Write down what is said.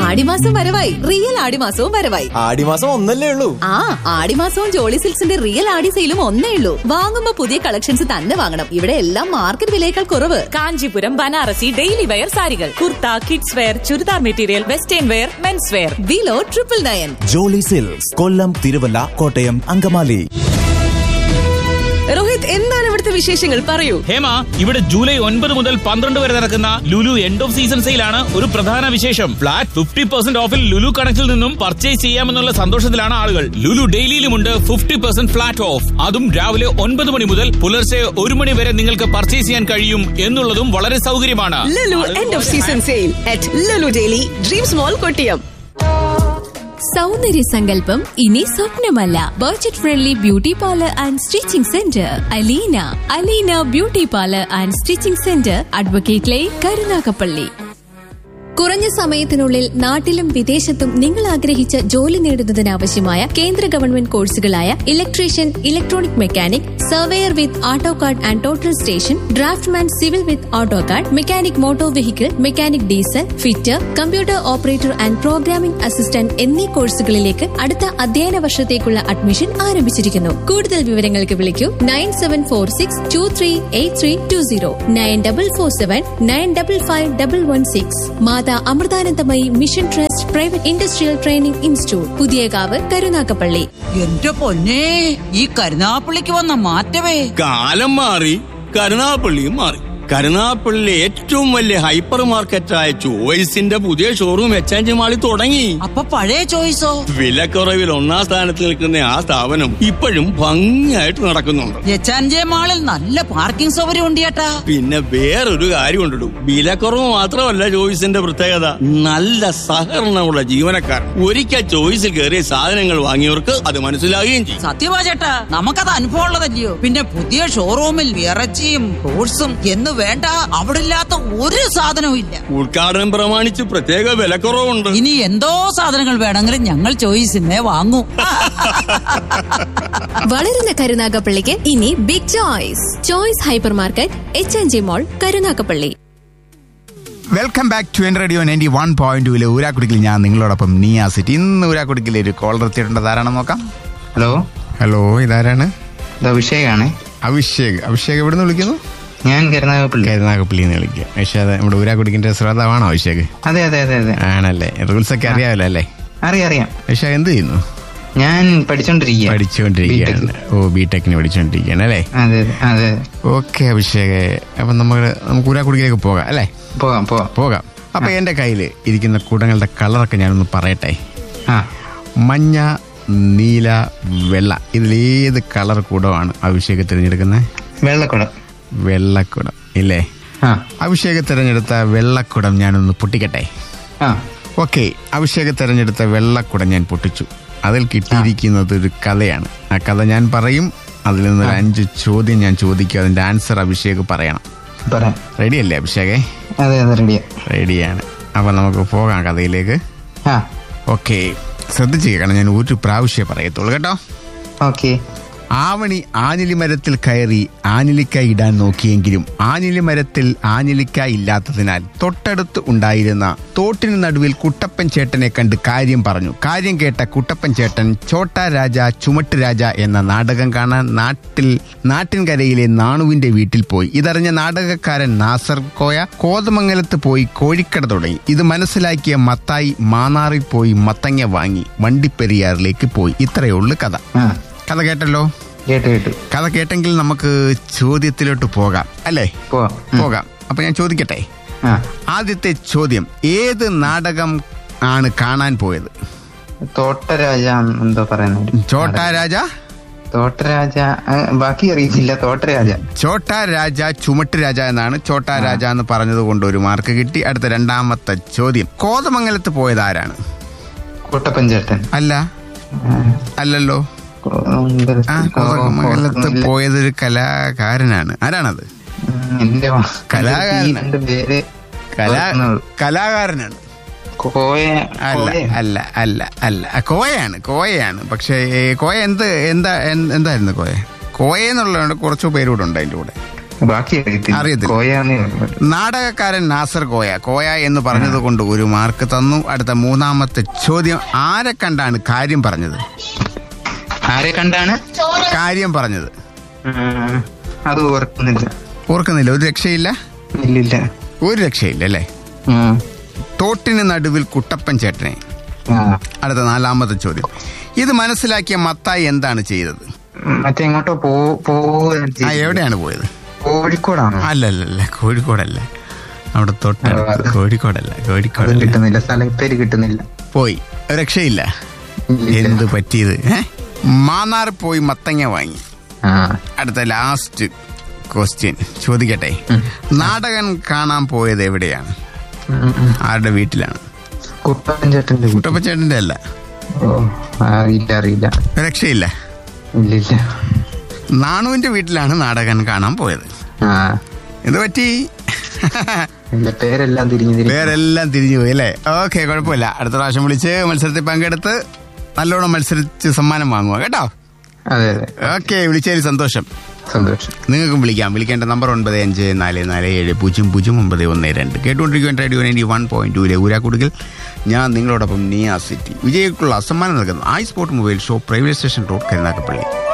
ആടിമാസം വരവായി റിയൽ ആടിമാസവും വരവായി ആടിമാസം ഒന്നല്ലേ ഉള്ളൂ ആ ആടിമാസവും ജോളി സിൽക്സിന്റെ റിയൽ ആടി സെയിലും ഒന്നേ ഉള്ളൂ വാങ്ങുമ്പോ പുതിയ കളക്ഷൻസ് തന്നെ വാങ്ങണം ഇവിടെ എല്ലാം മാർക്കറ്റ് വിലയേക്കാൾ കുറവ് കാഞ്ചീപുരം ബനാറസി ഡെയിലി വെയർ സാരികൾ kurta kids wear churidar material western wear men's wear below triple nine Jolly silks Kollam Thiruvalla Kottayam Angamaly Rohit എന്താണ് ഇവിടുത്തെ വിശേഷങ്ങൾ പറയൂ ഹേമ ഇവിടെ ജൂലൈ ഒൻപത് മുതൽ പന്ത്രണ്ട് വരെ നടക്കുന്ന ലുലു എൻഡ് ഓഫ് സീസൺ സെയിലാണ് ഒരു പ്രധാന വിശേഷം ഫ്ലാറ്റ് ഫിഫ്റ്റി പെർസെന്റ് ഓഫിൽ ലുലു കണക്റ്റിൽ നിന്നും പർച്ചേസ് ചെയ്യാമെന്നുള്ള സന്തോഷത്തിലാണ് ആളുകൾ ലുലു ഡെയിലിയിലുമുണ്ട് ഫിഫ്റ്റി പെർസെന്റ് ഫ്ലാറ്റ് ഓഫ് അതും രാവിലെ ഒൻപത് മണി മുതൽ പുലർച്ചെ ഒരു മണി വരെ നിങ്ങൾക്ക് പർച്ചേസ് ചെയ്യാൻ കഴിയും എന്നുള്ളതും വളരെ സൗകര്യമാണ് Lulu end of season sale at Lulu daily dreams mall Kottiyam സൗന്ദര്യ സങ്കല്പം ഇനി സ്വപ്നമല്ല budget friendly beauty parlour and stitching centre Aleena Aleena beauty parlour and stitching centre advocate line Karunagappally കുറഞ്ഞ സമയത്തിനുള്ളിൽ നാട്ടിലും വിദേശത്തും നിങ്ങൾ ആഗ്രഹിച്ച ജോലി നേടുന്നതിനാവശ്യമായ കേന്ദ്ര ഗവൺമെന്റ് കോഴ്സുകളായ electrician electronic mechanic surveyor with AutoCAD and total station draftsman civil with AutoCAD mechanic motor vehicle mechanic diesel fitter computer operator and programming assistant എന്നീ കോഴ്സുകളിലേക്ക് അടുത്ത അധ്യയന വർഷത്തേക്കുള്ള അഡ്മിഷൻ ആരംഭിച്ചിരിക്കുന്നു കൂടുതൽ വിവരങ്ങൾക്ക് വിളിക്കൂ nine seven four six two three eight three two zero nine double four seven nine double five double one six Mata Amritanandamayi mission trust private industrial training institute Puthiyakavu Karunagappally എന്റെ പൊന്നെ ഈ കരുനാപ്പള്ളിക്ക് വന്ന മാറ്റമേ കാലം മാറി കരുനാപ്പള്ളിയും മാറി കരുനാപ്പള്ളിയിലെ ഏറ്റവും വലിയ ഹൈപ്പർ മാർക്കറ്റായ ചോയ്സിന്റെ പുതിയ ഷോറൂം എച്ച് മാളിൽ തുടങ്ങി അപ്പൊ പഴയ ചോയ്സോ വിലക്കുറവിൽ ഒന്നാം സ്ഥാനത്ത് നിൽക്കുന്ന ആ സ്ഥാപനം ഇപ്പോഴും ഭംഗിയായിട്ട് നടക്കുന്നുണ്ട് എച്ചാൻജെ മാളിൽ നല്ല പാർക്കിംഗ് സൗകര്യം ഉണ്ട് ചേട്ടാ പിന്നെ വേറൊരു കാര്യം കൊണ്ടിടും വിലക്കുറവ് മാത്രമല്ല ചോയ്സിന്റെ പ്രത്യേകത നല്ല സഹകരണമുള്ള ജീവനക്കാർ ഒരിക്കൽ ചോയ്സിൽ കയറിയ സാധനങ്ങൾ വാങ്ങിയവർക്ക് അത് മനസ്സിലാകുകയും ചെയ്യും സത്യവാ ചേട്ടാ നമുക്കത് അനുഭവം ഉള്ളതല്ലയോ പിന്നെ പുതിയ ഷോറൂമിൽ ഇറച്ചിയും ഫ്രൂട്ട്സും എന്ന് വേണ്ട അവിടെ ഇല്ലാത്ത ഒരു സാധനവും ഇല്ല ഉദ്ഘാടനം പ്രമാണിച്ച് പ്രത്യേക വിലക്കുറവുണ്ട് ഇനി എന്തോ സാധനങ്ങൾ വേണമെങ്കിലും ഞങ്ങൾ ചോയ്സിന്നേ വാങ്ങൂ വളരുന്ന കരുനാഗപ്പള്ളിക്ക് ഇനി big choice choice hyper market H N G mall Karunagappally welcome back to N radio ninety one point ടൂല് ഊരാക്കുടിക്കിൽ ഞാൻ നിങ്ങളോടൊപ്പം നിയാ സിറ്റി ഇന്ന് ഊരാക്കുടിക്കിൽ ഒരു കോളർ എത്തിയിട്ടുണ്ട് ആരാണെന്ന് നോക്കാം ഹലോ ഹലോ ഇതാരാണ് ഇത് അഭിഷേകാണ് അഭിഷേക് അഭിഷേക് എവിടെ നിന്ന് വിളിക്കുന്നു ഞാൻ കരുനാഗപ്പള്ളി കരുനാഗപ്പള്ളിയിൽ നിന്ന് വിളിക്കുക പക്ഷേ അത് നമ്മുടെ ഊരാക്കുടിക്കിന്റെ ശ്രോതാവാണോ അഭിഷേക് അതെ അതെ അതെ അതെ ആണല്ലേ റൂൾസ് ഒക്കെ അറിയാമല്ലോ അല്ലേ അറിയാം അറിയാം അഭിഷേക് എന്ത് ചെയ്യുന്നു ഞാൻ പഠിച്ചോണ്ടിരിക്കുക പഠിച്ചുകൊണ്ടിരിക്കുകയാണ് ഓ ബിടെക്കിന് പഠിച്ചുകൊണ്ടിരിക്കുകയാണ് അല്ലേ അതെ അതെ അതെ ഓക്കെ അഭിഷേക് അപ്പൊ നമുക്ക് നമുക്ക് ഊരാക്കുടിക്കിലേക്ക് പോകാം അല്ലേ പോകാം പോകാം പോകാം അപ്പൊ എന്റെ കയ്യിൽ ഇരിക്കുന്ന കൂടങ്ങളുടെ കളറൊക്കെ ഞാനൊന്ന് പറയട്ടെ ആ മഞ്ഞ നീല വെള്ള ഇതിലേത് കളർ കൂടമാണ് അഭിഷേക് തിരഞ്ഞെടുക്കുന്നത് വെള്ളക്കുടം വെള്ളക്കുടം ഇല്ലേ ആ അഭിഷേക് തിരഞ്ഞെടുത്ത വെള്ളക്കുടം ഞാനൊന്ന് പൊട്ടിക്കട്ടെ ആ ഓക്കെ അഭിഷേക് തിരഞ്ഞെടുത്ത വെള്ളക്കുടം ഞാൻ പൊട്ടിച്ചു അതിൽ കിട്ടിയിരിക്കുന്നത് ഒരു കഥയാണ് ആ കഥ ഞാൻ പറയും അതിൽ നിന്നൊരു അഞ്ച് ചോദ്യം ഞാൻ ചോദിക്കും അതിന്റെ ആൻസർ അഭിഷേക് പറയണം പറയാം റെഡിയല്ലേ അഭിഷേകേ അതെ അതെ റെഡിയാ റെഡിയാണ് അപ്പൊ നമുക്ക് പോകാം കഥയിലേക്ക് ആ ഓക്കെ ശ്രദ്ധിച്ചു കേൾക്കണം ഞാൻ ഒരു പ്രാവശ്യം പറയത്തുള്ളൂ കേട്ടോ ഓക്കെ ആവണി ആഞ്ഞിലി മരത്തിൽ കയറി ആഞ്ഞിലിക്ക ഇടാൻ നോക്കിയെങ്കിലും ആഞ്ഞിലി മരത്തിൽ ആഞ്ഞിലിക്ക ഇല്ലാത്തതിനാൽ തൊട്ടടുത്ത് ഉണ്ടായിരുന്ന തോട്ടിന് നടുവിൽ കുട്ടപ്പൻ ചേട്ടനെ കണ്ട് കാര്യം പറഞ്ഞു കാര്യം കേട്ട കുട്ടപ്പൻ ചേട്ടൻ ചോട്ടാ രാജ ചുമട്ട് രാജ എന്ന നാടകം കാണാൻ നാട്ടിൽ നാട്ടിൻകരയിലെ നാണുവിന്റെ വീട്ടിൽ പോയി ഇതറിഞ്ഞ നാടകക്കാരൻ നാസർ കോയ കോതമംഗലത്ത് പോയി കോഴിക്കട തുടങ്ങി ഇത് മനസ്സിലാക്കിയ മത്തായി മാന്നാറിൽ പോയി മത്തങ്ങ വാങ്ങി വണ്ടിപ്പെരിയാറിലേക്ക് പോയി ഇത്രയേ ഉള്ളൂ കഥ ആ കഥ കേട്ടല്ലോ കേട്ടു കേട്ടു കഥ കേട്ടെങ്കിൽ നമുക്ക് ചോദ്യത്തിലോട്ട് പോകാം അല്ലേ പോവാം ഉം. പോകാം അപ്പൊ ഞാൻ ചോദിക്കട്ടെ ആ ആദ്യത്തെ ചോദ്യം ഏത് നാടകം ആണ് കാണാൻ പോയത് തോട്ടരാജ എന്തോ പറയുന്നത് ചോട്ടാ രാജ തോട്ടരാജ ആ, ബാക്കി അറിയില്ല തോട്ടരാജ ചോട്ടാ രാജ ചുമട്ട് രാജ എന്നാണ് ചോട്ടാ രാജ എന്ന് പറഞ്ഞത് കൊണ്ട് ഒരു മാർക്ക് കിട്ടി അടുത്ത രണ്ടാമത്തെ ചോദ്യം കോതമംഗലത്ത് പോയത് ആരാണ് കുട്ടപ്പൻ ചേട്ടൻ അല്ല ആ, അല്ലല്ലോ കോ- എന്ത് ആ കോ- കോതമംഗലത്ത് ഓർക്കുന്നില്ല. പോയതൊരു കലാകാരനാണ് ആരാണത് ഉം, എന്റെ വാ- കലാകാരൻ. ഈ രണ്ട് പേര് കലാ ഓർക്കുന്നുള്ളൂ. കലാകാരനാണ് കോയ അല്ല കോയ. അല്ല അല്ല അല്ല ആ, കോയയാണ് കോയയാണ് പക്ഷേ ഏ, കോയ എന്ത് എന്താ എന്ത്- എന്തായിരുന്നു കോയ കോയ എന്നുള്ളതുകൊണ്ട് കുറച്ച് പേരൂടെ ഉണ്ട് അതിന്റെ കൂടെ ബാക്കി അറിയത്തില്ല അറിയത്തില്ല. കോയാന്നേ നാടകക്കാരൻ നാസർ കോയ കോയ എന്ന് പറഞ്ഞത് കൊണ്ട് ഒരു മാർക്ക് തന്നു അടുത്ത മൂന്നാമത്തെ ചോദ്യം ആരെ കണ്ടാണ് കാര്യം പറഞ്ഞത് ആരെ കണ്ടാണ് കാര്യം പറഞ്ഞത് ഉം, അത് ഓർക്കുന്നില്ല ഓർക്കുന്നില്ല ഒരു രക്ഷയില്ല ഇല്ലില്ല ഒരു രക്ഷയില്ല അല്ലേ ഉം. തോട്ടിന് നടുവിൽ കുട്ടപ്പൻ ചേട്ടനെ ആ. അടുത്ത നാലാമത്തെ ചോദ്യം ഇത് മനസ്സിലാക്കിയ മത്തായി എന്താണ് ചെയ്തത് മറ്റേ എങ്ങോട്ടോ പോ പോവുകയാണ് ആ ചെയ്തത്. എവിടെയാണ് പോയത് കോഴിക്കോടാണോ അല്ലല്ലല്ല കോഴിക്കോടല്ല അവിടെ തൊട്ടടുത്ത് അത് കോഴിക്കോടല്ല അതും കോഴിക്കോടല്ല കിട്ടുന്നില്ല സ്ഥലപ്പേര് കിട്ടുന്നില്ല പോയി രക്ഷയില്ല ഇല്ലില്ല. എന്ത് പറ്റിയത് ഏ? മാന്നാർ പോയി മത്തങ്ങ വാങ്ങി ആ അടുത്ത ലാസ്റ്റ് ക്വസ്റ്റ്യൻ ചോദിക്കട്ടെ നാടകൻ കാണാൻ പോയത് എവിടെയാണ് ഉം, ഉം. ആരുടെ വീട്ടിലാണ് കുട്ടപ്പൻ ചേട്ടന്റെ വീട്. കുട്ടപ്പച്ചേട്ടന്റെ അല്ല ഓ അറിയില്ല അറിയില്ല രക്ഷയില്ല ഇല്ലില്ല നാണുവിന്റെ വീട്ടിലാണ് നാടകൻ കാണാൻ പോയത് ആ എന്ത് പറ്റി എന്റെ പേരെല്ലാം തിരിഞ്ഞു തിരിഞ്ഞു വേറെല്ലാം തിരിഞ്ഞു പോയി അല്ലേ ഓക്കെ കുഴപ്പമില്ല അടുത്ത പ്രാവശ്യം വിളിച്ച് മത്സരത്തിൽ പങ്കെടുത്ത് നല്ലോണം മത്സരിച്ച് സമ്മാനം വാങ്ങുക കേട്ടോ അതെ അതെ ഓക്കെ വിളിച്ചതിൽ സന്തോഷം സന്തോഷം നിങ്ങൾക്കും വിളിക്കാം വിളിക്കേണ്ട നമ്പർ ഒൻപത് അഞ്ച് നാല് നാല് ഏഴ് പൂജ്യം പൂജ്യം ഒമ്പത് ഒന്ന് രണ്ട് കേട്ടുകൊണ്ടിരിക്കുവാൻ റേഡിയോ നയൻറ്റി വൺ പോയിന്റ് ടൂലെ ഊരാക്കുടുക്കിൽ ഞാൻ നിങ്ങളോടൊപ്പം നിയ സിറ്റി വിജയിക്കുള്ള സമ്മാനം നൽകുന്നു I sport mobile show private station road Karunagappally